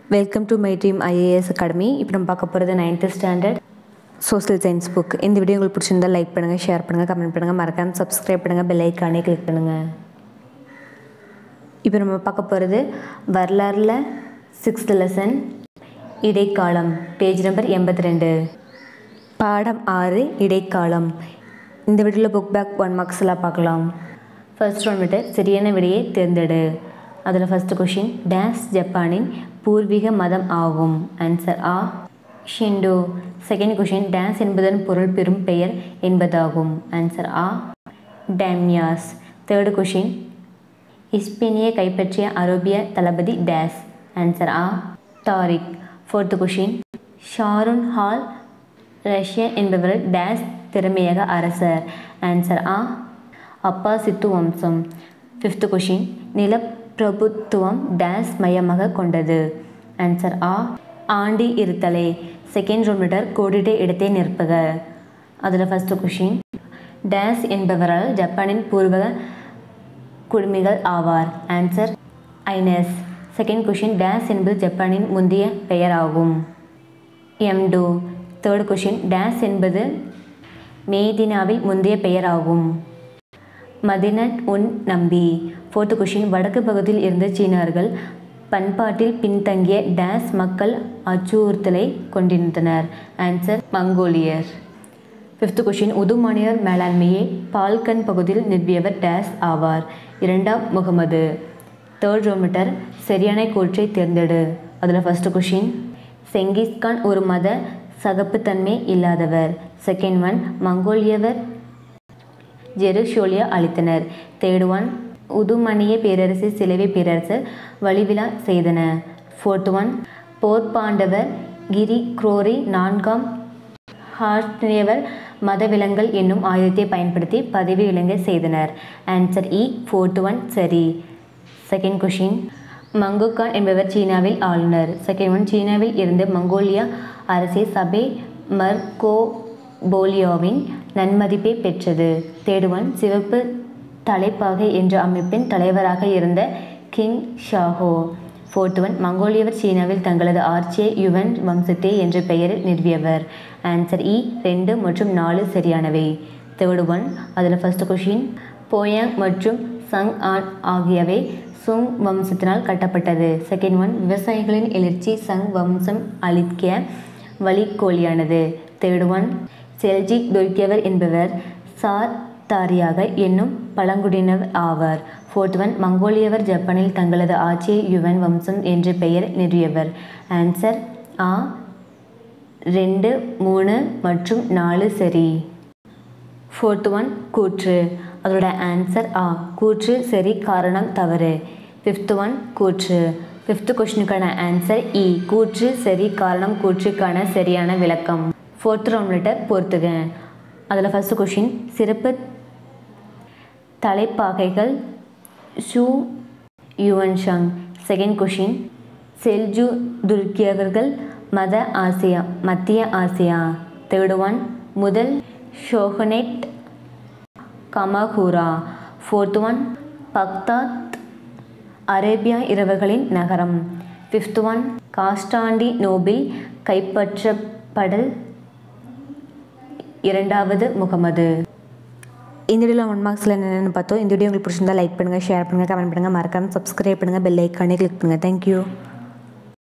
welcome to my dream IAS academy இப்போ நம்ம பார்க்க போகிறது ninth standard social science book இந்த வீடியோ உங்களுக்கு பிடிச்சிருந்தா லைக் பண்ணுங்கள் ஷேர் பண்ணுங்கள் கமெண்ட் பண்ணுங்கள் மறக்காமல் சப்ஸ்கிரைப் பண்ணுங்கள் பெல் ஐக்கானே கிளிக் பண்ணுங்கள் இப்போ நம்ம பார்க்க போகிறது வரலாறில் சிக்ஸ்த் லெசன் இடைக்காலம் பேஜ் நம்பர் எண்பத்தி ரெண்டு பாடம் ஆறு இடைக்காலம் இந்த வீடியோவில் புக் பேக் ஒன் மார்க்ஸ் எல்லாம் பார்க்கலாம் ஃபர்ஸ்ட் ஒன் விட்டு சரியான விடையை தேர்ந்தெடு அதில் ஃபஸ்ட்டு கொஷின் டேஸ் ஜப்பானின் பூர்வீக மதம் ஆகும் ஆன்சர் ஆ ஷிண்டோ செகண்ட் கொஷின் டேஸ் என்பதன் பொருள் பெறும் பெயர் என்பதாகும் ஆன்சர் ஆ டேம்யாஸ் தேர்டு கொஷின் இஸ்பேனியை கைப்பற்றிய அரேபிய தளபதி டேஸ் ஆன்சர் ஆ தாரிக் ஃபோர்த்து கொஷின் ஷாருன் ஹால் ரஷ்ய என்பவர் டேஸ் திறமையக அரசர் ஆன்சர் ஆ அப்பா சித்து வம்சம் ஃபிஃப்த்து கொஷின் நிலப்பிரபுத்துவம் டேஸ் மையமாக கொண்டது ஆன்சர் ஆ ஆண்டி இருத்தலே செகண்ட் ரோமீட்டர் கோடிட்ட இடத்தை நிற்பக அதில் ஃபஸ்ட்டு கொஷின் டேஸ் என்பவரால் ஜப்பானின் பூர்வக குடுமிகள் ஆவார் answer Ainus second question dash என்பது ஜப்பானின் முந்தைய பெயராகும் எம்டோ தேர்ட் கொஷின் டேஸ் என்பது மேதினாவில் முந்தைய பெயராகும் மதினட் உன் நம்பி ஃபோர்த்து கொஷின் வடக்கு பகுதியில் இருந்த சீனர்கள் பண்பாட்டில் பின்தங்கிய டேஸ் மக்கள் அச்சுறுத்தலை கொண்டிருந்தனர் ஆன்சர் மங்கோலியர் ஃபிஃப்த் கொஷின் உதுமானியர் மேலாண்மையை பால்கன் பகுதியில் நிறுவியவர் டேஸ் ஆவார் இரண்டாம் முகமது தேர்ட் ரோமீட்டர் சரியான கூற்றை தேர்ந்தெடு அதில் ஃபஸ்ட்டு கொஷின் செங்கிஸ்கான் ஒரு மத சகப்புத்தன்மை இல்லாதவர் செகண்ட் ஒன் மங்கோலியவர் ஜெருஷோலியா அளித்தனர் தேர்ட் ஒன் உதுமணிய பேரரசு சிலவை பேரரசர் வழிவிழா செய்தன ஃபோர்த் ஒன் போர்ப்பாண்டவர் கிரி குரோரி நான்காம் ஹார்ட்னியவர் மதவிலங்கல் என்னும் ஆயுதத்தை பயன்படுத்தி பதவி விளங்க செய்தனர் ஆன்சர் இ ஃபோர்த் ஒன் சரி செகண்ட் கொஷின் மங்குகான் என்பவர் சீனாவில் ஆளுநர் செகண்ட் ஒன் சீனாவில் இருந்து மங்கோலியா அரசே சபை மர்கோபோலியாவின் நன்மதிப்பை பெற்றது தேர்ட் ஒன் சிவப்பு தலைப்பாகை என்ற அமைப்பின் தலைவராக இருந்த கிங் ஷாஹோ ஃபோர்த் ஒன் மங்கோலியவர் சீனாவில் தங்களது ஆட்சியை யுவன் வம்சத்தே என்ற பெயரில் நிறுவியவர் ஆன்சர் இ ரெண்டு மற்றும் நாலு சரியானவை தேர்ட் ஒன் அதில் ஃபஸ்ட் கொஷின் போயாங் மற்றும் சங் ஆன் ஆகியவை சுங் வம்சத்தினால் கட்டப்பட்டது செகண்ட் ஒன் விவசாயிகளின் எழுச்சி சங் வம்சம் அளிக்க வழிகோலியானது தேர்ட் ஒன் செல்ஜிக் துர்க்கியவர் என்பவர் சார் தாரியாக என்னும் பழங்குடியினர் ஆவார் ஃபோர்த் ஒன் மங்கோலியவர் ஜப்பானில் தங்களது ஆட்சியை யுவன் வம்சம் என்ற பெயர் நிறுவியவர் ஆன்சர் ஆ ரெண்டு மூணு மற்றும் நாலு சரி ஃபோர்த் ஒன் கூற்று அதோட ஆன்சர் ஆ கூற்று சரி காரணம் தவறு ஃபிஃப்த் ஒன் கூற்று ஃபிஃப்த் கொஷினுக்கான ஆன்சர் இ கூற்று சரி காரணம் கூற்றுக்கான சரியான விளக்கம் ஃபோர்த் ரவுண்ட் லெட்டர் பொறுத்துக அதில் ஃபஸ்ட்டு கொஷின் சிறப்பு தலைப்பாகைகள் ஷூ யுவன்ஷங் செகண்ட் கொஷின் செல்ஜு துர்க்கியவர்கள் மத ஆசியா மத்திய ஆசியா தேர்ட் ஒன் முதல் shogunate Kamakura fourth one Baghdad Arabia இரவுகளின் நகரம் ஃபிஃப்த் ஒன் காஸ்டாண்டி நோபில் கைப்பற்றப்படல் இரண்டாவது முகமது இந்த வீடியோவில் ஒன் மார்க்ஸில் என்னென்னு பார்த்தோம் இந்த வீடியோ உங்களுக்கு பிடிச்சிருந்தா லைக் பண்ணுங்கள் ஷேர் பண்ணுங்கள் கமெண்ட் பண்ணுங்கள் மறக்காமல் சப்ஸ்கிரைப் பண்ணுங்கள் பெல் ஐக்கானே கிளிக் பண்ணுங்கள் தேங்க்யூ